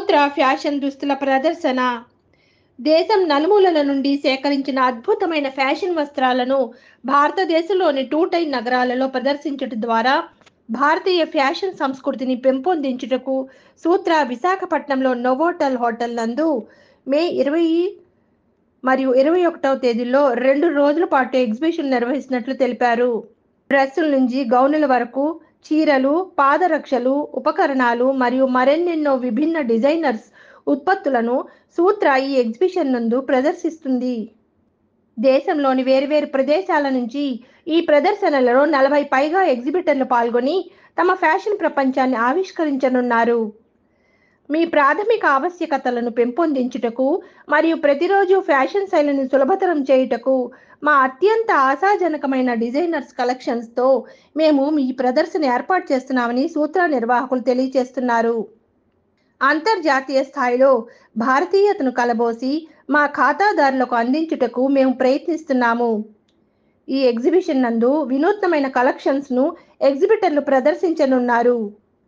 సూత్ర fashion దుస్తుల ప్రదర్శన దేశం నలుమూలల నుండి సేకరించిన అద్భుతమైన ఫ్యాషన్ వస్త్రాలను భారతదేశంలోని టూటైన్ నగరాలలో ప్రదర్శించడం ద్వారా భారతీయ ఫ్యాషన్ సంస్కృతిని పెంపొందించుటకు సూత్ర విశాఖపట్నంలో నోవోటల్ హోటల్ నందు మే ఇరవై మరియు ఇరవై ఒకటవ తేదీల్లో రెండు రోజుల పాటు ఎగ్జిబిషన్ నిర్వహిస్తున్నట్లు తెలిపారు డ్రెస్సుల నుంచి గౌనుల వరకు చీరలు పాదరక్షలు ఉపకరణాలు మరియు మరెన్నెన్నో విభిన్న డిజైనర్స్ ఉత్పత్తులను సూత్ర ఈ ఎగ్జిబిషన్ నందు ప్రదర్శిస్తుంది దేశంలోని వేరువేరు ప్రదేశాల నుంచి ఈ ప్రదర్శనలలో నలభై పైగా ఎగ్జిబిటర్లు పాల్గొని తమ ఫ్యాషన్ ప్రపంచాన్ని ఆవిష్కరించనున్నారు మీ ప్రాథమిక ఆవశ్యకతలను పెంపొందించుటకు మరియు ప్రతిరోజు ఫ్యాషన్ శైలిని సులభతరం చేయుటకు మా అత్యంత ఆశాజనకమైన డిజైనర్స్ కలెక్షన్స్తో మేము మీ ప్రదర్శన ఏర్పాటు చేస్తున్నామని సూత్ర నిర్వాహకులు తెలియజేస్తున్నారు అంతర్జాతీయ స్థాయిలో భారతీయతను కలబోసి మా ఖాతాదారులకు అందించుటకు మేము ప్రయత్నిస్తున్నాము ఈ ఎగ్జిబిషన్ నందు వినూత్నమైన కలెక్షన్స్ను ఎగ్జిబిటర్లు ప్రదర్శించనున్నారు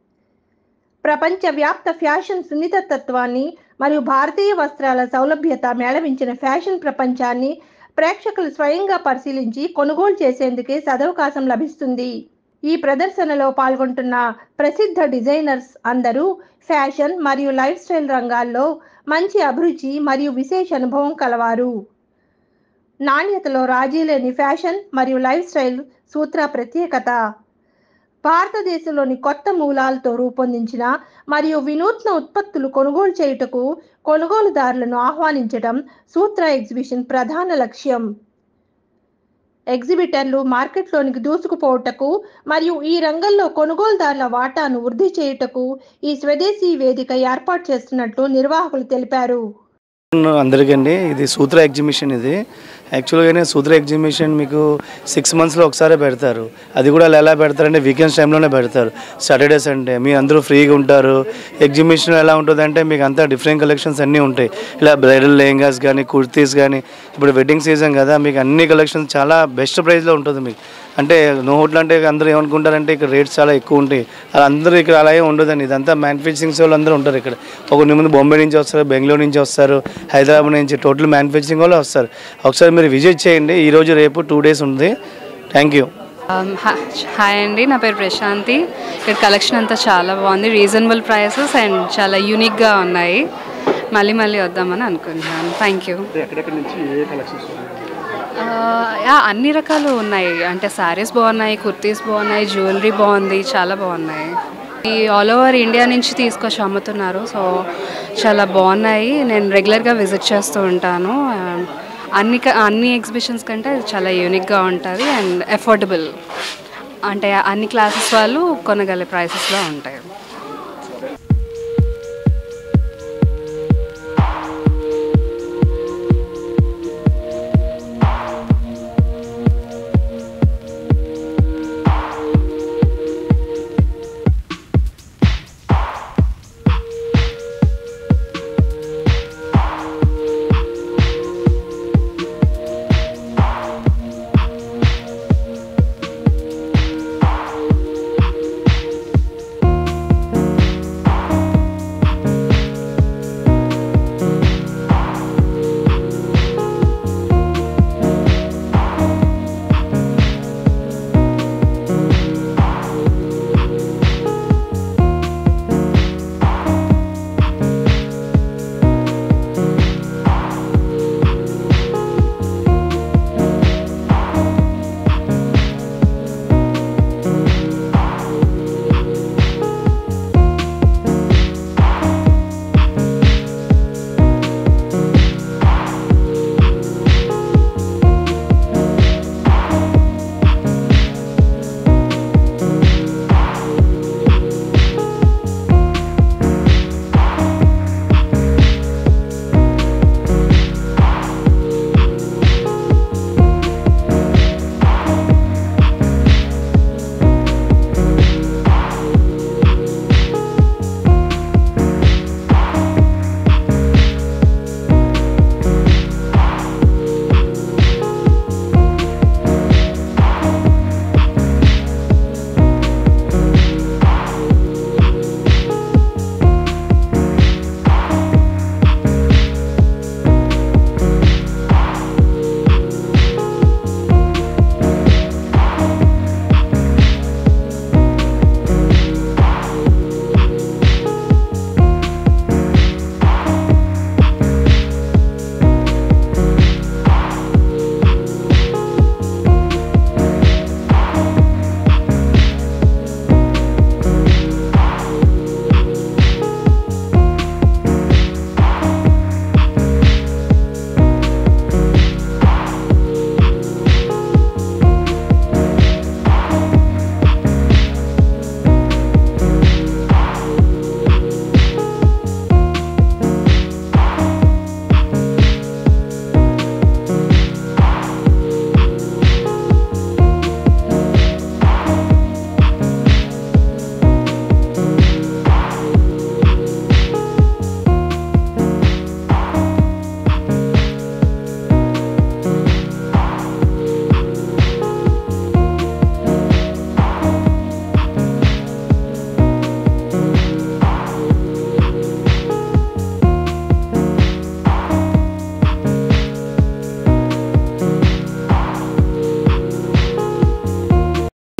ప్రపంచవ్యాప్త ఫ్యాషన్ సున్నితత్వాన్ని మరియు భారతీయ వస్త్రాల సౌలభ్యత మేళవించిన ఫ్యాషన్ ప్రపంచాన్ని ప్రేక్షకులు స్వయంగా పరిశీలించి కొనుగోలు చేసేందుకే సదవకాశం లభిస్తుంది ఈ ప్రదర్శనలో పాల్గొంటున్న ప్రసిద్ధ డిజైనర్స్ అందరూ ఫ్యాషన్ మరియు లైఫ్ స్టైల్ రంగాల్లో మంచి అభిరుచి మరియు విశేష అనుభవం కలవారు నాణ్యతలో రాజీ లేని ఫ్యాషన్ మరియు లైఫ్ స్టైల్ సూత్ర ప్రత్యేకత భారతదేశంలోని కొత్త మూలాలతో రూపొందించిన మరియు వినూత్న ఉత్పత్తులు కొనుగోలు చేయుటకు కొనుగోలుదారులను ఆహ్వానించడం సూత్ర ఎగ్జిబిషన్ ప్రధాన లక్ష్యం ఎగ్జిబిటర్లు మార్కెట్లోనికి దూసుకుపోవుటకు మరియు ఈ రంగంలో కొనుగోలుదారుల వాటాను వృద్ధి చేయుటకు ఈ స్వదేశీ వేదిక ఏర్పాటు చేస్తున్నట్లు నిర్వాహకులు తెలిపారు అందరికండి ఇది సూత్ర ఎగ్జిబిషన్ ఇది యాక్చువల్గానే సూత్ర ఎగ్జిబిషన్ మీకు సిక్స్ మంత్స్లో ఒకసారి పెడతారు అది కూడా ఎలా పెడతారంటే వీకెండ్స్ టైంలోనే పెడతారు సాటర్డే సండే మీ అందరూ ఫ్రీగా ఉంటారు ఎగ్జిబిషన్ ఎలా ఉంటుందంటే మీకు అంతా డిఫరెంట్ కలెక్షన్స్ అన్నీ ఉంటాయి ఇలా బ్రైడల్ లెహంగాస్ కానీ కుర్తీస్ కానీ ఇప్పుడు వెడ్డింగ్ సీజన్ కదా మీకు అన్ని కలెక్షన్స్ చాలా బెస్ట్ ప్రైస్లో ఉంటుంది మీకు అంటే నోట్లు అంటే అందరూ ఏమనుకుంటారంటే ఇక్కడ రేట్స్ చాలా ఎక్కువ ఉంటాయి అలా అందరూ ఇక్కడ అలాగే ఉండదండి ఇదంతా మ్యానుఫ్యాక్చరింగ్స్ వాళ్ళు అందరూ ఉంటారు ఇక్కడ ఒక ముందు బాంబే నుంచి వస్తారు బెంగళూరు నుంచి వస్తారు హైదరాబాద్ నుంచి టోటల్ మ్యానుఫ్యాక్చరింగ్ వాళ్ళు వస్తారు ఒకసారి మీరు విజిట్ చేయండి ఈరోజు రేపు టూ డేస్ ఉంది థ్యాంక్ యూ Um, హా- హాయ్ అండి నా పేరు ప్రశాంతి ఇక్కడ కలెక్షన్ అంతా చాలా బాగుంది రీజనబుల్ ప్రైసెస్ అండ్ చాలా యూనిక్గా ఉన్నాయి మళ్ళీ మళ్ళీ వద్దామని అనుకుంటున్నాను థ్యాంక్ యూ యా అన్ని రకాలు ఉన్నాయి అంటే శారీస్ బాగున్నాయి కుర్తీస్ బాగున్నాయి జ్యువెలరీ బాగుంది చాలా బాగున్నాయి ఈ ఆల్ ఓవర్ ఇండియా నుంచి తీసుకొచ్చి అమ్ముతున్నారు సో చాలా బాగున్నాయి నేను రెగ్యులర్గా విజిట్ చేస్తూ ఉంటాను And అన్ని క- అన్ని ఎగ్జిబిషన్స్ కంటే ఇది చాలా యూనిక్గా ఉంటుంది అండ్ అఫోర్డబుల్ అంటే అన్ని క్లాసెస్ వాళ్ళు కొనగలే ప్రైసెస్లో ఉంటాయి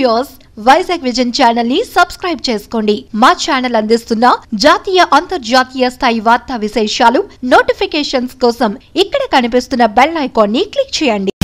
వ్యూయర్స్ వైజాగ్ విజన్ ఛానల్ ని సబ్స్క్రైబ్ చేసుకోండి మా ఛానల్ అందిస్తున్న జాతీయ అంతర్జాతీయ స్థాయి వార్తా విశేషాలు నోటిఫికేషన్స్ కోసం ఇక్కడ కనిపిస్తున్న బెల్ ఐకాన్ ని క్లిక్ చేయండి